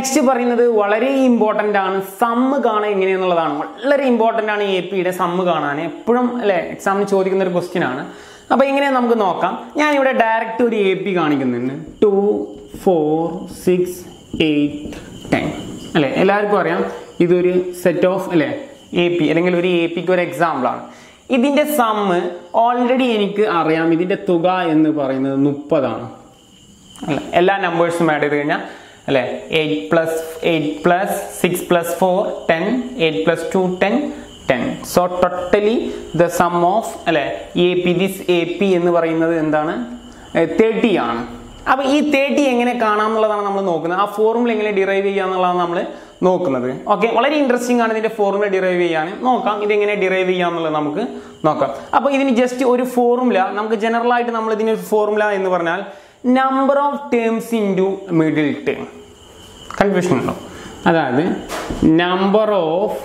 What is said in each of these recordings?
Next പറയുന്നത് വളരെ important ആണ് സമ്മ് കാണാൻ എങ്ങനെയെന്നുള്ളതാണ് വളരെ ഇമ്പോർട്ടൻ്റ് ആണ് എ പിയുടെ സമ്മ് കാണാൻ എപ്പോഴും അല്ലെ എക്സാമിന് ചോദിക്കുന്ന ഒരു ക്വസ്റ്റ്യൻ ആണ് അപ്പോൾ എങ്ങനെ നമുക്ക് നോക്കാം ഞാൻ ഇവിടെ ഡയറക്റ്റ് ഒരു എ പി കാണിക്കുന്നുണ്ട് two four six eight ten അല്ലേ എല്ലാവർക്കും അറിയാം ഇതൊരു സെറ്റ് ഓഫ് അല്ലേ എ പി അല്ലെങ്കിൽ ഒരു എ പിക്ക് ഒരു എക്സാമ്പിൾ ആണ് ഇതിൻ്റെ സമ്മ് ഓൾറെഡി എനിക്ക് അറിയാം ഇതിൻ്റെ തുക എന്ന് പറയുന്നത് മുപ്പതാണ് അല്ല എല്ലാ നമ്പേഴ്സും ആഡ് ചെയ്ത് കഴിഞ്ഞാൽ അല്ലേ eight plus eight plus six plus four ten eight plus two ten ten so totally the sum of അല്ലേ A P this A P എന്ന് പറയുന്നത് എന്താണ് തേർട്ടി ആണ് അപ്പോൾ ഈ തേർട്ടി എങ്ങനെ കാണാം എന്നുള്ളതാണ് നമ്മൾ നോക്കുന്നത് ആ ഫോർമുല എങ്ങനെ ഡിറൈവ് ചെയ്യുക എന്നുള്ളതാണ് നമ്മൾ നോക്കുന്നത് ഓക്കെ വളരെ ഇൻട്രസ്റ്റിംഗ് ആണ് ഇതിന്റെ ഫോർമുല ഡിറൈവ് ചെയ്യാൻ നോക്കാം ഇതെങ്ങനെ ഡിറൈവ് ചെയ്യാം എന്നുള്ളത് നമുക്ക് നോക്കാം അപ്പോൾ ഇതിന് ജസ്റ്റ് ഒരു ഫോർമുല നമുക്ക് ജനറൽ ആയിട്ട് നമ്മൾ ഇതിന് ഫോർമുല എന്ന് പറഞ്ഞാൽ number of terms into middle term confusion ഉണ്ടോ അതായത് number of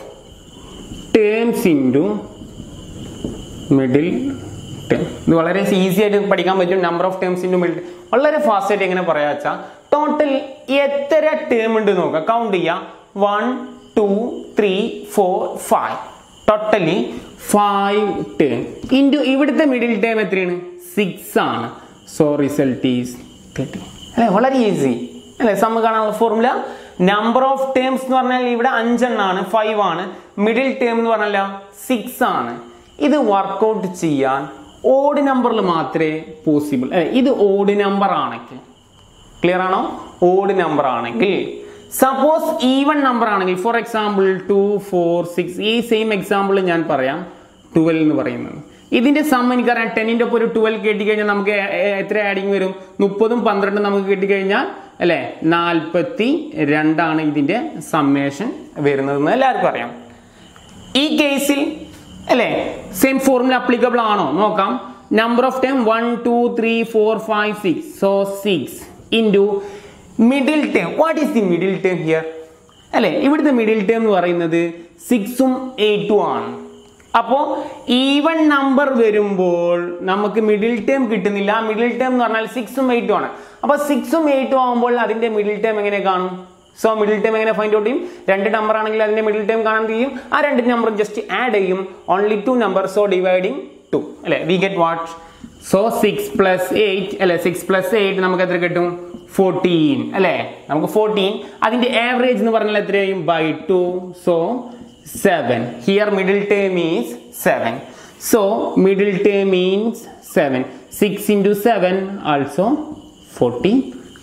terms into middle term ഇത് വളരെ ഈസി ആയിട്ട് പഠിക്കാൻ പറ്റും number of terms into middle വളരെ ഫാസ്റ്റ് ആയിട്ട് എങ്ങനെ പറയാ വെച്ചാൽ ടോട്ടൽ എത്ര ടേം ഉണ്ട് നോക്കുക കൗണ്ട് ചെയ്യാം one two three four five totally five term into ഇവിടുത്തെ മിഡിൽ ടേം എത്രയാണ് സിക്സ് ആണ് സോ റിസൾട്ട് ഈസ് തേർട്ടി അല്ലേ വളരെ ഈസി അല്ലേ സമ്മ കാണാനുള്ള ഫോർമുല നമ്പർ ഓഫ് ടേംസ് എന്ന് പറഞ്ഞാൽ ഇവിടെ അഞ്ചെണ്ണാണ് ഫൈവ് ആണ് മിഡിൽ ടേം എന്ന് പറഞ്ഞാൽ സിക്സ് ആണ് ഇത് വർക്കൗട്ട് ചെയ്യാൻ ഓഡ് നമ്പറിൽ മാത്രമേ പോസിബിൾ ഇത് ഓഡ് നമ്പർ ആണെങ്കിൽ ക്ലിയർ ആണോ ഓഡ് നമ്പർ ആണെങ്കിൽ സപ്പോസ് ഈവൺ നമ്പർ ആണെങ്കിൽ for example two four six ഈ സെയിം എക്സാമ്പിൾ ഞാൻ പറയാം ട്വൽവ് എന്ന് പറയുന്നത് ഇതിന്റെ സം എനിക്കറിയാം ടെന്നിന്റെ ഒപ്പം ഒരു ട്വൽവ് കിട്ടിക്കഴിഞ്ഞാൽ നമുക്ക് എ- എ- എത്ര ആഡിങ് വരും മുപ്പതും പന്ത്രണ്ടും നമുക്ക് കിട്ടിക്കഴിഞ്ഞാൽ അല്ലെ നാൽപ്പത്തി രണ്ടാണ് ഇതിന്റെ സമ്മേഷൻ വരുന്നതെന്ന് എല്ലാവർക്കും അറിയാം ഈ കേസിൽ അല്ലേ സെയിം ഫോർമുല അപ്ലിക്കബിൾ ആണോ നോക്കാം number of time one two three four five six so six into middle term what is the middle term here അല്ലേ ഇവിടുത്തെ മിഡിൽ ടേം എന്ന് പറയുന്നത് സിക്സും എയ്റ്റും ആണ് അപ്പോൾ ഈവൺ നമ്പർ വരുമ്പോൾ നമുക്ക് മിഡിൽ ടേം കിട്ടുന്നില്ല ആ മിഡിൽ ടേം എന്ന് പറഞ്ഞാൽ സിക്സും എയ്റ്റും ആണ് അപ്പോൾ സിക്സും എയ്റ്റും ആകുമ്പോൾ അതിന്റെ മിഡിൽ ടേം എങ്ങനെ കാണും സോ മിഡിൽ ടൈം എങ്ങനെ ഫൈൻഡ് ഔട്ട് ചെയ്യും രണ്ട് നമ്പർ ആണെങ്കിൽ അതിന്റെ മിഡിൽ ടൈം കാണാൻ കഴിയും ആ രണ്ട് നമ്പറും ജസ്റ്റ് ആഡ് ചെയ്യും only two number so dividing two അല്ലെ we get what so six plus eight അല്ലെ സിക്സ് പ്ലസ് എയ്റ്റ് നമുക്ക് എത്ര കിട്ടും ഫോർട്ടീൻ അല്ലെ നമുക്ക് ഫോർട്ടീൻ അതിന്റെ ആവറേജ് എന്ന് പറഞ്ഞാൽ എത്രയായും by two so seven here middle term is seven so middle term means seven six into seven also forty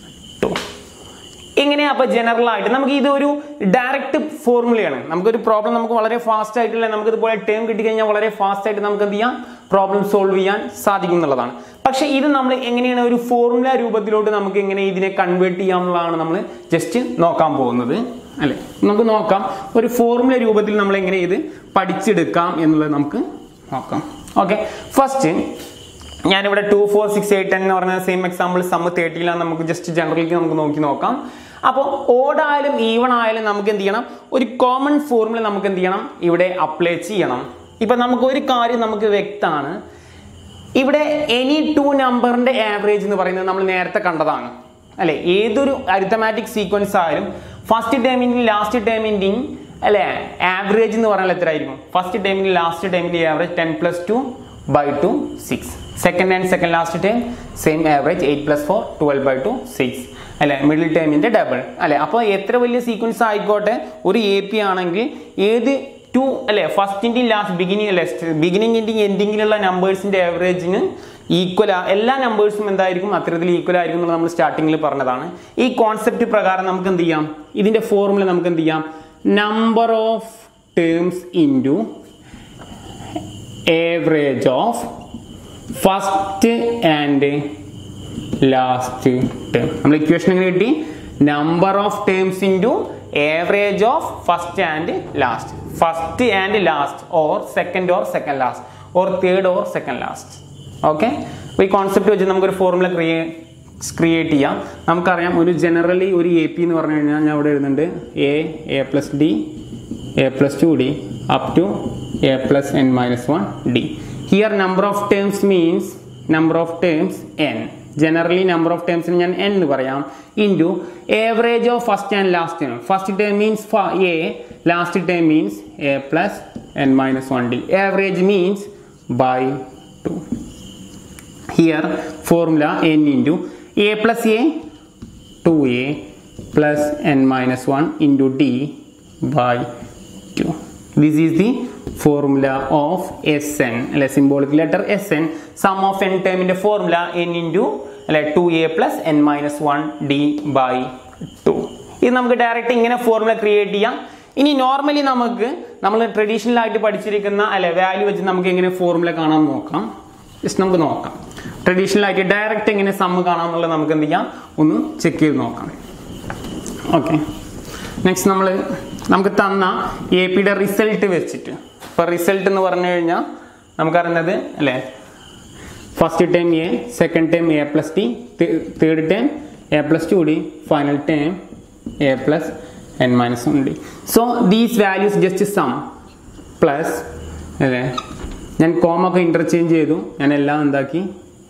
two എങ്ങനെയാ അപ്പൊ ജനറൽ ആയിട്ട് നമുക്ക് ഇതൊരു ഡയറക്റ്റ് ഫോർമുലയാണ് നമുക്കൊരു പ്രോബ്ലം നമുക്ക് വളരെ ഫാസ്റ്റ് ആയിട്ടുള്ള നമുക്ക് ഇതുപോലെ ടേം കിട്ടിക്കഴിഞ്ഞാൽ വളരെ ഫാസ്റ്റ് ആയിട്ട് നമുക്ക് എന്ത് ചെയ്യാം പ്രോബ്ലം സോൾവ് ചെയ്യാൻ സാധിക്കും എന്നുള്ളതാണ് പക്ഷെ ഇത് നമ്മൾ എങ്ങനെയാണ് ഒരു ഫോർമുല രൂപത്തിലോട്ട് നമുക്ക് എങ്ങനെ ഇതിനെ കൺവേർട്ട് ചെയ്യാം എന്നുള്ളതാണ് നമ്മൾ ജസ്റ്റ് നോക്കാൻ പോകുന്നത് അല്ലെ നമുക്ക് നോക്കാം ഒരു ഫോർമുല രൂപത്തിൽ നമ്മൾ എങ്ങനെ ഇത് പഠിച്ചെടുക്കാം എന്നുള്ളത് നമുക്ക് നോക്കാം ഓക്കെ ഫസ്റ്റ് ഞാനിവിടെ two four six eight ten എന്ന് പറഞ്ഞ സെയിം എക്സാമ്പിൾ സമ്മ് തേർട്ടിയിലാണ് നമുക്ക് ജസ്റ്റ് ജനറലിക്ക് നമുക്ക് നോക്കി നോക്കാം അപ്പോൾ ഓഡ് ആയാലും ഈവൺ ആയാലും നമുക്ക് എന്ത് ചെയ്യണം ഒരു കോമൺ ഫോർമുല നമുക്ക് എന്ത് ചെയ്യണം ഇവിടെ അപ്ലൈ ചെയ്യണം ഇപ്പൊ നമുക്ക് ഒരു കാര്യം നമുക്ക് വ്യക്തമാണ് ഇവിടെ എനി ടു നമ്പറിന്റെ ആവറേജ് എന്ന് പറയുന്നത് നമ്മൾ നേരത്തെ കണ്ടതാണ് അല്ലെ ഏതൊരു അരിത്തമാറ്റിക് സീക്വൻസ് ആയാലും ഫസ്റ്റ് ടേമിന്റെയും ലാസ്റ്റ് ടേമിന്റെയും അല്ലെ ആവറേജ് എന്ന് പറഞ്ഞാൽ എത്ര ആയിരിക്കും ഫസ്റ്റ് ടൈമിന്റെ ലാസ്റ്റ് ടൈമിന്റെ average ten plus two by two six second and second last time same average eight plus four twelve by two six അല്ലെ മിഡിൽ ടൈമിന്റെ ഡബിൾ അല്ലെ അപ്പോൾ എത്ര വലിയ സീക്വൻസ് ആയിക്കോട്ടെ ഒരു എ പി ആണെങ്കിൽ ഏത് ടു അല്ലെ ഫസ്റ്റിന്റെയും ലാസ്റ്റ് ബിഗിനിങ് അല്ലെ ബിഗിനിങ്ങിന്റെയും എൻഡിങ്ങിലുള്ള നമ്പേഴ്സിന്റെ ആവറേജിന് ഈക്വൽ എല്ലാ നമ്പേഴ്സും എന്തായിരിക്കും അത്തരത്തിൽ ഈക്വൽ ആയിരിക്കും എന്നുള്ളത് നമ്മൾ സ്റ്റാർട്ടിങ്ങിൽ പറഞ്ഞതാണ് ഈ കോൺസെപ്റ്റ് പ്രകാരം നമുക്ക് എന്ത് ചെയ്യാം ഇതിന്റെ ഫോർമുല നമുക്ക് എന്ത് ചെയ്യാം number of terms into average of first and last term നമ്മൾ ഇക്വേഷൻ എങ്ങനെ കിട്ടി number of terms into average of first and last first and last or second or second last or third or second last okay അപ്പോൾ ഈ concept വെച്ച് നമുക്കൊരു formula ക്രിയേ create ചെയ്യാം നമുക്കറിയാം ഒരു ജനറലി ഒരു എ പി എന്ന് പറഞ്ഞു കഴിഞ്ഞാൽ ഞാൻ ഇവിടെ എഴുതുന്നുണ്ട് A A plus D A plus two D up to A plus N minus one D here number of terms means number of terms n generally number of ടേംസിന് ഞാൻ N എന്ന് പറയാം into average of first and last term first term means A last term means A plus N minus one D average means by two here formula N into A plus A two A plus N minus one into D by two this is the formula of S N അല്ലെ symbolic letter S N sum of N ടേമിൻ്റെ formula N into അല്ലെ two A plus N minus one D by two ഇത് നമുക്ക് direct ഇങ്ങനെ formula create ചെയ്യാം ഇനി normally നമുക്ക് നമ്മൾ ട്രഡീഷണൽ ആയിട്ട് പഠിച്ചിരിക്കുന്ന അല്ലെ വാല്യൂ വെച്ച് നമുക്ക് എങ്ങനെ ഫോർമുല കാണാൻ നോക്കാം ജസ്റ്റ് നമുക്ക് നോക്കാം ട്രഡീഷണൽ ആയിട്ട് ഡയറക്റ്റ് എങ്ങനെ സമ്മ് കാണാം എന്നുള്ളത് നമുക്ക് എന്ത് ചെയ്യാം ഒന്ന് ചെക്ക് ചെയ്ത് നോക്കാം ഓക്കെ നെക്സ്റ്റ് നമ്മൾ നമുക്ക് തന്ന എ പിയുടെ റിസൾട്ട് വെച്ചിട്ട് ഇപ്പോൾ റിസൾട്ട് എന്ന് പറഞ്ഞു കഴിഞ്ഞാൽ നമുക്കറിയുന്നത് അല്ലേ first time A second time A plus T third time A plus two D final time A plus N minus one D so these values just sum plus അല്ലേ ഞാൻ കോമൊക്കെ ഇൻ്റർചേഞ്ച് ചെയ്തു ഞാൻ എല്ലാം എന്താക്കി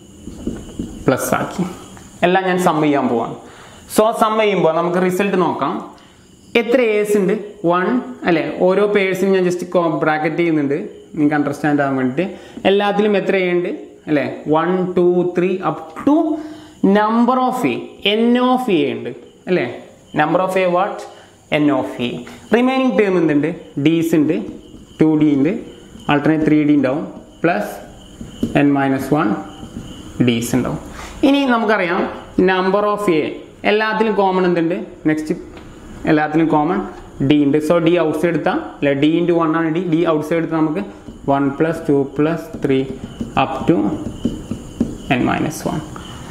പ്ലസ് ആക്കി എല്ലാം ഞാൻ സം ചെയ്യാൻ പോവാണ് സോ സം ചെയ്യുമ്പോൾ നമുക്ക് റിസൾട്ട് നോക്കാം എത്ര ഏഴ്സ് ഉണ്ട് വൺ അല്ലേ ഓരോ പേഴ്സിനും ഞാൻ ജസ്റ്റ് ബ്രാക്കറ്റ് ചെയ്യുന്നുണ്ട് നിങ്ങൾക്ക് അണ്ടർസ്റ്റാൻഡ് ആകാൻ വേണ്ടിയിട്ട് എല്ലാത്തിലും എത്ര എ ഉണ്ട് അല്ലേ one two three up to number of A N of A ഉണ്ട് അല്ലേ number of A what N of A remaining term എന്തുണ്ട് ഡീസ് ഉണ്ട് ടു ഡി ഉണ്ട് ആൾട്ടർനേറ്റ് ത്രീ ഡി ഉണ്ടാവും plus N minus one Ds ഉണ്ടാവും ഇനി നമുക്കറിയാം number of A എല്ലാത്തിലും കോമൺ എന്തുണ്ട് നെക്സ്റ്റ് എല്ലാത്തിലും കോമൺ ഡി ഉണ്ട് സോ ഡി ഔട്ട് സൈഡ് എടുത്താൽ അല്ലെ ഡി ഇൻറ്റു വൺ ആണ് ഡി ഡി ഔട്ട് സൈഡ് എടുത്താൽ നമുക്ക് one plus two plus three up to N minus one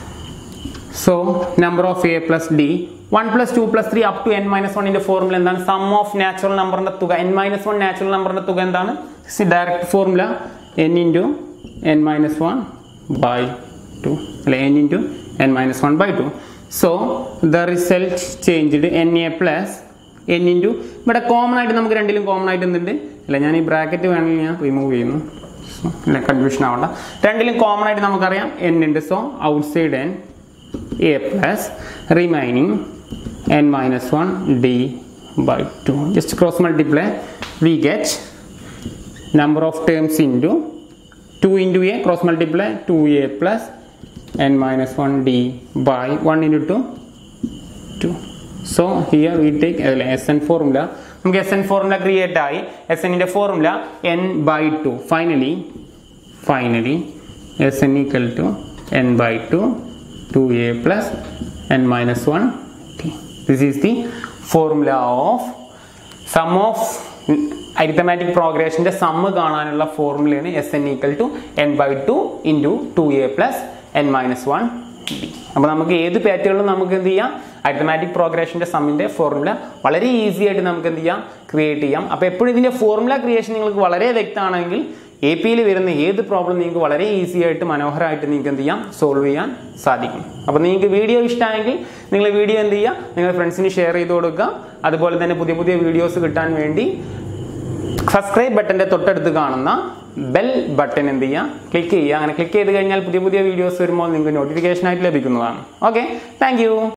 so number of A plus D one plus two plus three up to N minus വണ്ണിന്റെ formula എന്താണ് sum of natural നമ്പറിന്റെ തുക N minus one natural നമ്പറിന്റെ തുക എന്താണ് direct formula N into N minus one by two അല്ലെ N into N minus one by two so the result changed N A plus N into ഇവിടെ common ആയിട്ട് നമുക്ക് രണ്ടിലും കോമൺ ആയിട്ട് എന്തുണ്ട് അല്ല ഞാൻ ഈ ബ്രാക്കറ്റ് വേണമെങ്കിൽ ഞാൻ റിമൂവ് ചെയ്യുന്നു സോ അല്ല കൺഫ്യൂഷൻ ആവണ്ട രണ്ടിലും കോമൺ ആയിട്ട് നമുക്കറിയാം എൻ ഉണ്ട് so outside N a plus remaining n minus 1 d by 2 just cross multiply we get number of terms into 2 into a cross multiply 2a plus n minus 1 d by 1 into 2 2 so here we take uh, sn formula നമുക്ക് S N formula create ആയി S എന്നിൻ്റെ formula N by two finally finally S N equal to N by two 2a plus n minus 1 t. This is the formula of sum of arithmetic പ്രോഗ്രഷൻ്റെ sum കാണാനുള്ള ഫോർമുലയാണ് S N equal to N by two into two A plus N minus one D അപ്പോൾ നമുക്ക് ഏത് പാറ്റുകളിലും നമുക്ക് എന്ത് ചെയ്യാം അരിത്തമാറ്റിക് പ്രോഗ്രഷൻ്റെ സമ്മിൻ്റെ ഫോർമുല വളരെ ഈസി ആയിട്ട് നമുക്ക് എന്ത് ചെയ്യാം ക്രിയേറ്റ് ചെയ്യാം അപ്പോൾ എപ്പോഴും ഇതിൻ്റെ ഫോർമുല ക്രിയേഷൻ നിങ്ങൾക്ക് വളരെ വ്യക്തമാണെങ്കിൽ എ പിയിൽ വരുന്ന ഏത് പ്രോബ്ലം നിങ്ങൾക്ക് വളരെ ഈസി ആയിട്ട് മനോഹരമായിട്ട് നിങ്ങൾക്ക് എന്ത് ചെയ്യാം സോൾവ് ചെയ്യാൻ സാധിക്കും അപ്പോൾ നിങ്ങൾക്ക് വീഡിയോ ഇഷ്ടമാണെങ്കിൽ നിങ്ങൾ വീഡിയോ എന്ത് ചെയ്യുക നിങ്ങൾ ഫ്രണ്ട്സിന് ഷെയർ ചെയ്ത് കൊടുക്കുക അതുപോലെ തന്നെ പുതിയ പുതിയ വീഡിയോസ് കിട്ടാൻ വേണ്ടി സബ്സ്ക്രൈബ് ബട്ടൻ്റെ തൊട്ടടുത്ത് കാണുന്ന ബെൽ ബട്ടൺ എന്ത് ചെയ്യുക ക്ലിക്ക് ചെയ്യുക അങ്ങനെ ക്ലിക്ക് ചെയ്ത് കഴിഞ്ഞാൽ പുതിയ പുതിയ വീഡിയോസ് വരുമ്പോൾ നിങ്ങൾക്ക് നോട്ടിഫിക്കേഷൻ ആയിട്ട് ലഭിക്കുന്നതാണ് ഓക്കെ താങ്ക്